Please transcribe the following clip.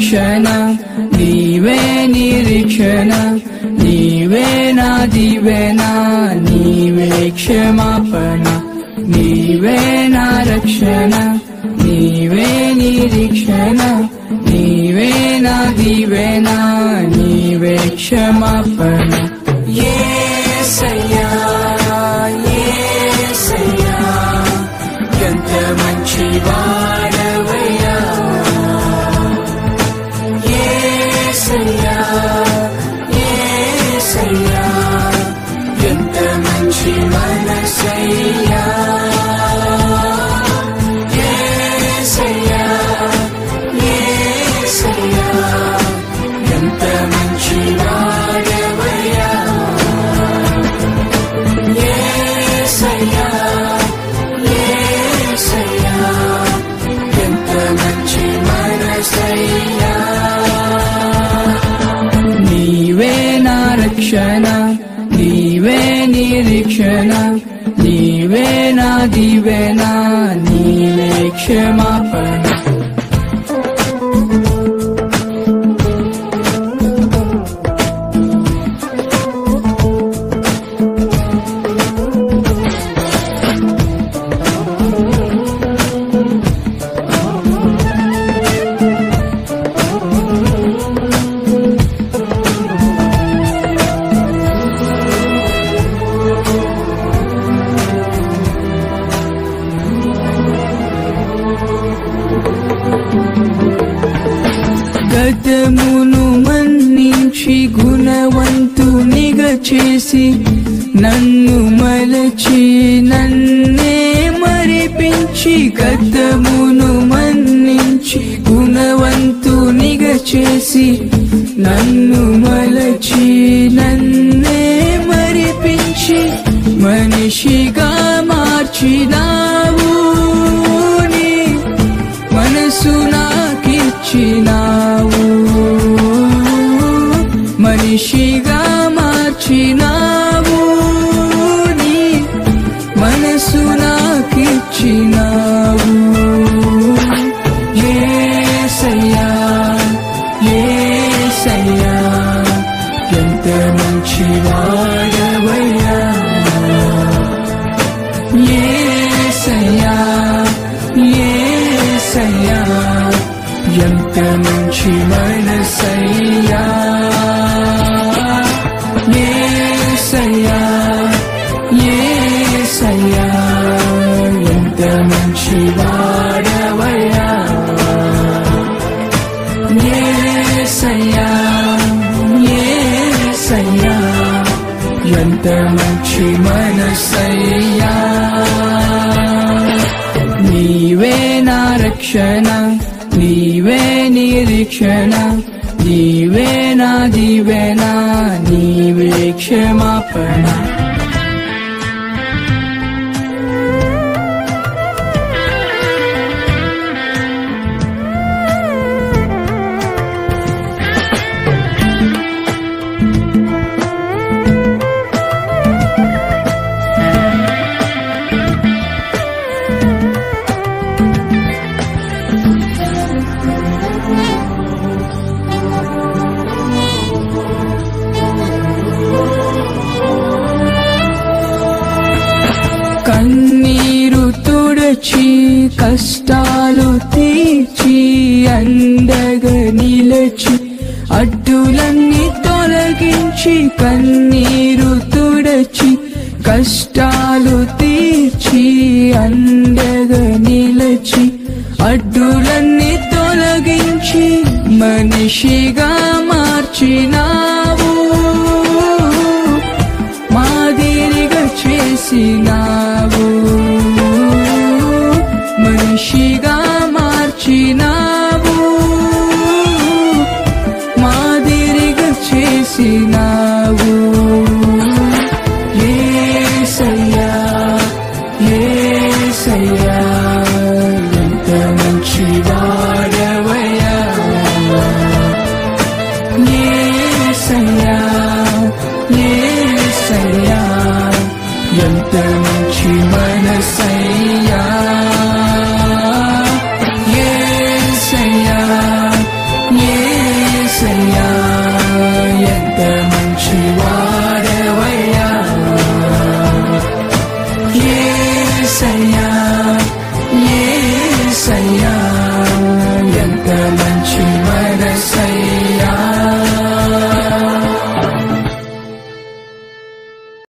రక్షణ నీవే నిరీక్షణ నీవే నా దీవెన నీవే క్షమాపణ నీవే నా రక్షణ నీవే నిరీక్షణ నీవే నా దీవెన నీవే క్షమాపణ యేసయ్యా యేసయ్యా ఎంత మంచి వాడవయ్యా యేసయ్యా యేసయ్యా ఎంత మంచి మనసయ్యా యేసయ్యా యేసయ్యా ఎంత మంచి వాడవయ్యా యేసయ్యా యేసయ్యా ఎంత మంచి మనసయ్యా నీవే నా రక్షణ నీవే నిరీక్షణ నీవే నా దీవెన నీవే క్షమాపణ గతమును మన్నించి గుణవంతునిగా చేసి నన్ను మలచి నన్నే మరిపించి గతమును మన్నించి గుణవంతునిగా చేసి నన్ను మలచి నన్నే మరిపించి మనిషిగా మార్చినావు నీ మనసు నాకిచ్చినావు మనిషిగా మార్చినావు నీ మనసు నాకిచ్చినావు ఏసయ్యా ఏసయ్యా ఎంత మంచి వాడవయ్యా ఏసయ్యా ఏసయ్యా ఎంత మంచి మనసయ్యా ఏసయ్యా ఏసయ్యా ఎంత మంచి వాడవయ్యా ఏసయ్యా ఏసయ్యా ఎంత మంచి మనసయ్యా నీవే నా రక్షణ నీవే నిరీక్షణ నీవే నా దీవెన నీవే క్షమాపణ కన్నీరు తుడచి కష్టాలు తీర్చి అండగా నిలచి అడ్డులన్నీ తొలగించి కన్నీరు తుడచి కష్టాలు తీర్చి అండగా నిలచి అడ్డులన్నీ తొలగించి మనిషిగా మార్చినావు మాదిరిగా చేసినావు మనిషిగా మార్చినావు మాదిరిగా చేసినావు ఏసయ్యా ఏసయ్యా ఎంత మంచి వాడవయ్యా ఏసయ్యా ఏసయ్యా ఎంత మంచి మనసయ్యా